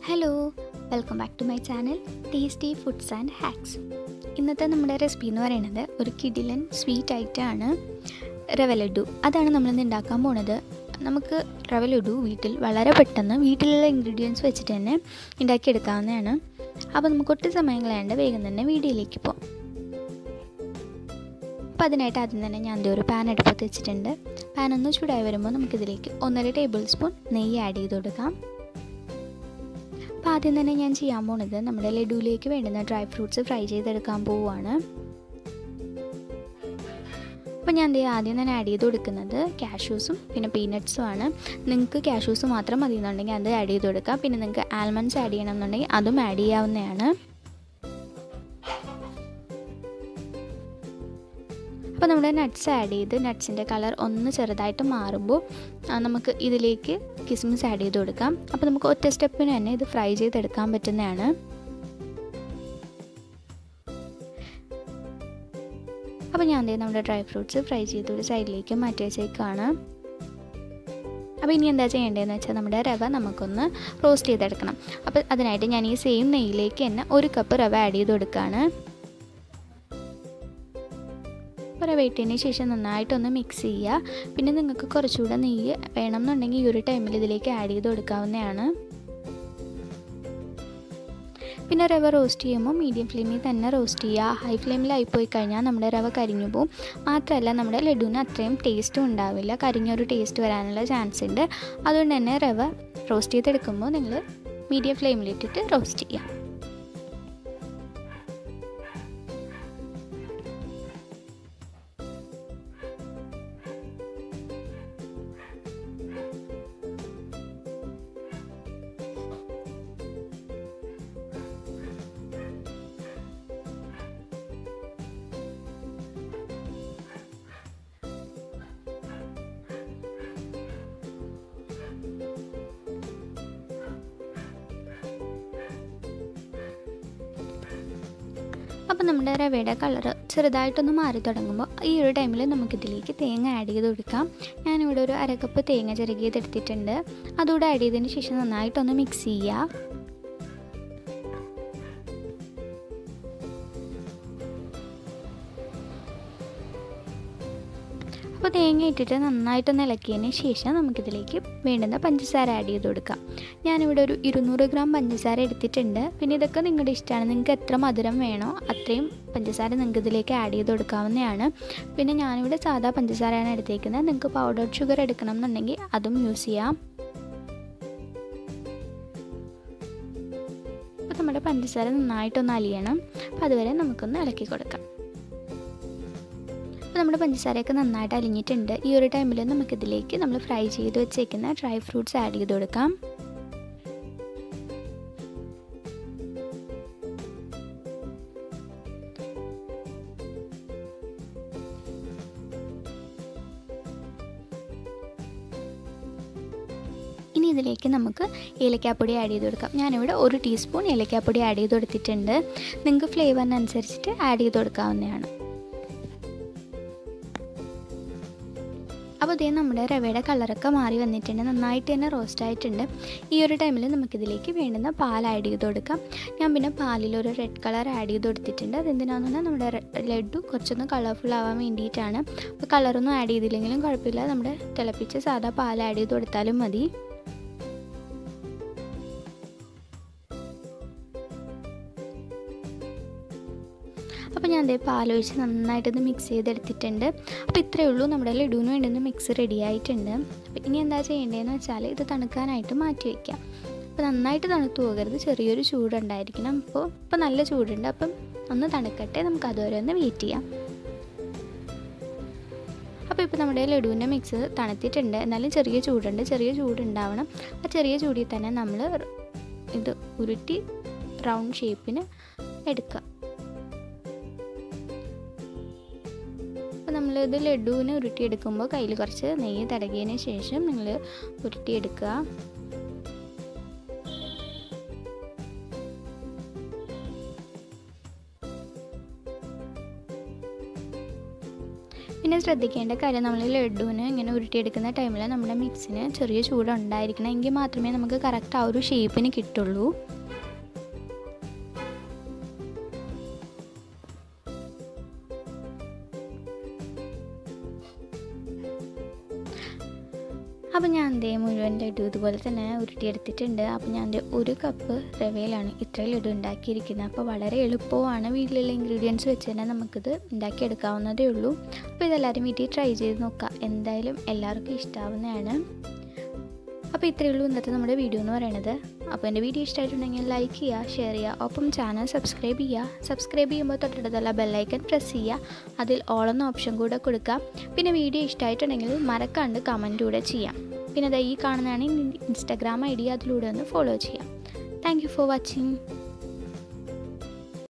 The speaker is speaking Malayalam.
hello welcome back to my channel tasty foods and hacks ഇന്നത്തെ നമ്മുടെ റെസിപ്പി എന്ന് പറയുന്നത് ഒരു കിഡിലൻ സ്വീറ്റ് ഐറ്റമാണ് റവ ലഡു അതാണ് നമ്മളിന്ന് ഉണ്ടാക്കാൻ പോണത് നമുക്ക് റവ ലഡു വീട്ടിൽ വളരെ പെട്ടെന്ന് വീട്ടിലുള്ള ഇൻഗ്രീഡിയൻസ് വെച്ചിട്ട് തന്നെ ഉണ്ടാക്കിയെടുക്കാവുന്നതാണ് അപ്പോൾ നമുക്ക് ഒട്ടും സമയം കളയാണ്ട് വേഗം തന്നെ വീഡിയോയിലേക്ക് പോകാം അപ്പോൾ അതിനായിട്ട് ആദ്യം തന്നെ ഞാൻ ഒരു പാൻ അടുപ്പത്ത് വെച്ചിട്ടുണ്ട് പാൻ ഒന്ന് ചൂടായി വരുമ്പോൾ നമുക്കിതിലേക്ക് ഒന്നര ടേബിൾ സ്പൂൺ നെയ്യ് ആഡ് ചെയ്ത് കൊടുക്കാം അപ്പോൾ ആദ്യം തന്നെ ഞാൻ ചെയ്യാൻ പോണത് നമ്മുടെ ലഡുവിലേക്ക് വേണ്ടുന്ന ഡ്രൈ ഫ്രൂട്ട്സ് ഫ്രൈ ചെയ്തെടുക്കാൻ പോവുകയാണ് അപ്പോൾ ഞാൻ ദേ ആദ്യം തന്നെ ആഡ് ചെയ്ത് കൊടുക്കുന്നത് കാഷ്യൂസും പിന്നെ പീനട്സും ആണ് നിങ്ങൾക്ക് കാഷ്യൂസ് മാത്രം മതി എന്നുണ്ടെങ്കിൽ അത് ആഡ് ചെയ്ത് കൊടുക്കാം പിന്നെ നിങ്ങൾക്ക് ആൽമണ്ട്സ് ആഡ് ചെയ്യണം എന്നുണ്ടെങ്കിൽ അതും ആഡ് ചെയ്യാവുന്നതാണ് അപ്പോൾ നമ്മുടെ നട്ട്സ് ആഡ് ചെയ്ത് നട്ട്സിൻ്റെ കളർ ഒന്ന് ചെറുതായിട്ട് മാറുമ്പോൾ നമുക്ക് ഇതിലേക്ക് കിസ്മിസ് ആഡ് ചെയ്ത് കൊടുക്കാം അപ്പോൾ നമുക്ക് ഒറ്റ സ്റ്റെപ്പിന് തന്നെ ഇത് ഫ്രൈ ചെയ്തെടുക്കാൻ പറ്റുന്നതാണ് അപ്പോൾ ഞാൻ എന്ത് നമ്മുടെ ഡ്രൈ ഫ്രൂട്ട്സ് ഫ്രൈ ചെയ്ത് ഒരു സൈഡിലേക്ക് മാറ്റി വെച്ചേക്കാണ് അപ്പോൾ ഇനി എന്താ ചെയ്യേണ്ടതെന്ന് വെച്ചാൽ നമ്മുടെ റവ നമുക്കൊന്ന് റോസ്റ്റ് ചെയ്തെടുക്കണം അപ്പോൾ അതിനായിട്ട് ഞാൻ ഈ സെയിം നെയ്യിലേക്ക് തന്നെ ഒരു കപ്പ് റവ ആഡ് ചെയ്ത് കൊടുക്കുകയാണ് റവ ഇട്ടതിന് ശേഷം നന്നായിട്ടൊന്ന് മിക്സ് ചെയ്യുക പിന്നെ നിങ്ങൾക്ക് കുറച്ചുകൂടെ നെയ്യ് വേണം എന്നുണ്ടെങ്കിൽ ഈ ഒരു ടൈമിൽ ഇതിലേക്ക് ആഡ് ചെയ്ത് കൊടുക്കാവുന്നതാണ് പിന്നെ റവ റോസ്റ്റ് ചെയ്യുമ്പോൾ മീഡിയം ഫ്ലെയിമിൽ തന്നെ റോസ്റ്റ് ചെയ്യുക ഹൈ ഫ്ലെയിമിലായി പോയി കഴിഞ്ഞാൽ നമ്മുടെ റവ കരിഞ്ഞു പോകും മാത്രമല്ല നമ്മുടെ ലഡുവിന് അത്രയും ടേസ്റ്റും ഉണ്ടാവില്ല കരിഞ്ഞൊരു ടേസ്റ്റ് വരാനുള്ള ചാൻസ് ഉണ്ട് അതുകൊണ്ട് തന്നെ റവ റോസ്റ്റ് ചെയ്തെടുക്കുമ്പോൾ നിങ്ങൾ മീഡിയം ഫ്ലെയിമിലിട്ടിട്ട് റോസ്റ്റ് ചെയ്യുക അപ്പോൾ നമ്മുടെ റവയുടെ കളർ ചെറുതായിട്ടൊന്ന് മാറി തുടങ്ങുമ്പോൾ ഈ ഒരു ടൈമിൽ നമുക്കിതിലേക്ക് തേങ്ങ ആഡ് ചെയ്ത് കൊടുക്കാം ഞാനിവിടെ ഒരു അരക്കപ്പ് തേങ്ങ ചിരകിയത് എടുത്തിട്ടുണ്ട് അതുകൂടെ ആഡ് ചെയ്തതിന് ശേഷം നന്നായിട്ടൊന്ന് മിക്സ് ചെയ്യുക അപ്പോൾ തേങ്ങ ഇട്ടിട്ട് നന്നായിട്ടൊന്ന് ഇളക്കിയതിന് ശേഷം നമുക്കിതിലേക്ക് വേണ്ടുന്ന പഞ്ചസാര ആഡ് ചെയ്ത് കൊടുക്കാം ഞാനിവിടെ ഒരു ഇരുന്നൂറ് ഗ്രാം പഞ്ചസാര എടുത്തിട്ടുണ്ട് പിന്നെ ഇതൊക്കെ നിങ്ങളുടെ ഇഷ്ടമാണ് നിങ്ങൾക്ക് എത്ര മധുരം വേണോ അത്രയും പഞ്ചസാര നിങ്ങൾക്ക് ഇതിലേക്ക് ആഡ് ചെയ്ത് കൊടുക്കാവുന്നതാണ് പിന്നെ ഞാനിവിടെ സാധാ പഞ്ചസാരയാണ് എടുത്തേക്കുന്നത് നിങ്ങൾക്ക് പൗഡർ ഷുഗർ എടുക്കണം എന്നുണ്ടെങ്കിൽ അതും യൂസ് ചെയ്യാം അപ്പോൾ നമ്മുടെ പഞ്ചസാര നന്നായിട്ടൊന്ന് അലിയണം അപ്പോൾ അതുവരെ നമുക്കൊന്ന് ഇളക്കി കൊടുക്കാം അപ്പോൾ നമ്മുടെ പഞ്ചസാരയൊക്കെ നന്നായിട്ട് അലിഞ്ഞിട്ടുണ്ട് ഈ ഒരു ടൈമിൽ നമുക്കിതിലേക്ക് നമ്മൾ ഫ്രൈ ചെയ്ത് വെച്ചേക്കുന്ന ഡ്രൈ ഫ്രൂട്ട്സ് ആഡ് ചെയ്ത് കൊടുക്കാം ഇനി ഇതിലേക്ക് നമുക്ക് ഏലക്കാപ്പൊടി ആഡ് ചെയ്ത് കൊടുക്കാം ഞാനിവിടെ ഒരു ടീസ്പൂൺ ഏലക്കാപ്പൊടി ആഡ് ചെയ്ത് കൊടുത്തിട്ടുണ്ട് നിങ്ങൾക്ക് ഫ്ലേവറിനനുസരിച്ചിട്ട് ആഡ് ചെയ്ത് കൊടുക്കാവുന്നതാണ് അപ്പോൾ ഇതേ നമ്മുടെ റവയുടെ കളറൊക്കെ മാറി വന്നിട്ടുണ്ട് നന്നായിട്ട് തന്നെ റോസ്റ്റ് ആയിട്ടുണ്ട് ഈ ഒരു ടൈമിൽ നമുക്കിതിലേക്ക് വേണ്ടുന്ന പാൽ ആഡ് ചെയ്ത് കൊടുക്കാം ഞാൻ പിന്നെ പാലിൽ ഒരു റെഡ് കളർ ആഡ് ചെയ്ത് കൊടുത്തിട്ടുണ്ട് അതെന്തിനാന്ന് പറഞ്ഞാൽ നമ്മുടെ ലഡു കുറച്ചൊന്ന് കളർഫുൾ ആവാൻ വേണ്ടിയിട്ടാണ് അപ്പോൾ കളറൊന്നും ആഡ് ചെയ്തില്ലെങ്കിലും കുഴപ്പമില്ല നമ്മുടെ തിളപ്പിച്ച് സാധാ പാൽ ആഡ് ചെയ്ത് കൊടുത്താലും മതി അപ്പോൾ ഞാൻ അതേ പാലൊഴിച്ച് നന്നായിട്ടൊന്ന് മിക്സ് ചെയ്തെടുത്തിട്ടുണ്ട് അപ്പോൾ ഇത്രയേ ഉള്ളൂ നമ്മുടെ ലഡുവിന് വേണ്ടുന്ന മിക്സ് റെഡി ആയിട്ടുണ്ട് അപ്പോൾ ഇനി എന്താ ചെയ്യേണ്ടതെന്ന് വെച്ചാൽ ഇത് തണുക്കാനായിട്ട് മാറ്റി വയ്ക്കാം അപ്പോൾ നന്നായിട്ട് തണുത്തു പോകരുത് ചെറിയൊരു ചൂടുണ്ടായിരിക്കണം അപ്പോൾ ഇപ്പോൾ നല്ല ചൂടുണ്ട് അപ്പം ഒന്ന് തണുക്കട്ടെ നമുക്ക് അതുവരെ ഒന്ന് വെയിറ്റ് ചെയ്യാം അപ്പോൾ ഇപ്പോൾ നമ്മുടെ ലഡുവിൻ്റെ മിക്സ് തണുത്തിട്ടുണ്ട് എന്നാലും ചെറിയ ചൂടുണ്ട് ചെറിയ ചൂടുണ്ടാവണം ആ ചെറിയ ചൂടിൽ തന്നെ നമ്മൾ ഇത് ഉരുട്ടി റൗണ്ട് ഷേപ്പിന് എടുക്കുക അപ്പോൾ നമ്മളിത് ലഡുവിന് ഉരുട്ടിയെടുക്കുമ്പോൾ കയ്യിൽ കുറച്ച് നെയ്യ് തടകിയതിന് ശേഷം നിങ്ങൾ ഉരുട്ടിയെടുക്കുക പിന്നെ ശ്രദ്ധിക്കേണ്ട കാര്യം നമ്മൾ ലഡുവിന് ഇങ്ങനെ ഉരുട്ടിയെടുക്കുന്ന ടൈമിൽ നമ്മുടെ മിക്സിന് ചെറിയ ചൂടുണ്ടായിരിക്കണം എങ്കിൽ മാത്രമേ നമുക്ക് കറക്റ്റ് ആ ഒരു ഷേപ്പിന് കിട്ടുള്ളൂ അപ്പോൾ ഞാൻ എന്തേ മുഴുവൻ ലഡു ഇതുപോലെ തന്നെ ഉരുട്ടിയെടുത്തിട്ടുണ്ട് അപ്പോൾ ഞാൻ എൻ്റെ ഒരു കപ്പ് റവയിലാണ് ഇത്ര ലഡു ഉണ്ടാക്കിയിരിക്കുന്നത് അപ്പോൾ വളരെ എളുപ്പമാണ് വീട്ടിലുള്ള ഇൻഗ്രീഡിയൻസ് വെച്ച് തന്നെ നമുക്കിത് ഉണ്ടാക്കിയെടുക്കാവുന്നതേ ഉള്ളൂ അപ്പോൾ ഇതെല്ലാവരും വീട്ടിൽ ട്രൈ ചെയ്ത് നോക്കുക എന്തായാലും എല്ലാവർക്കും ഇഷ്ടാവുന്നതാണ് അപ്പോൾ ഇത്രയേ ഉള്ളൂ ഇന്നത്തെ നമ്മുടെ വീഡിയോ എന്ന് പറയുന്നത് അപ്പോൾ എൻ്റെ വീഡിയോ ഇഷ്ടമായിട്ടുണ്ടെങ്കിൽ ലൈക്ക് ചെയ്യുക ഷെയർ ചെയ്യുക ഒപ്പം ചാനൽ സബ്സ്ക്രൈബ് ചെയ്യുക സബ്സ്ക്രൈബ് ചെയ്യുമ്പോൾ തൊട്ടടുത്തുള്ള ബെല്ലൈക്കൺ പ്രസ് ചെയ്യുക അതിൽ ഓളെന്ന ഓപ്ഷൻ കൂടെ കൊടുക്കുക പിന്നെ വീഡിയോ ഇഷ്ടമായിട്ടുണ്ടെങ്കിൽ മറക്കാണ്ട് കമൻറ്റ് കൂടെ ചെയ്യാം പിന്നെ ദാ ഈ കാണുന്നതാണ് ഇൻസ്റ്റാഗ്രാം ഐ ഡി അതിലൂടെ ഒന്ന് ഫോളോ ചെയ്യാം താങ്ക് യു ഫോർ വാച്ചിങ്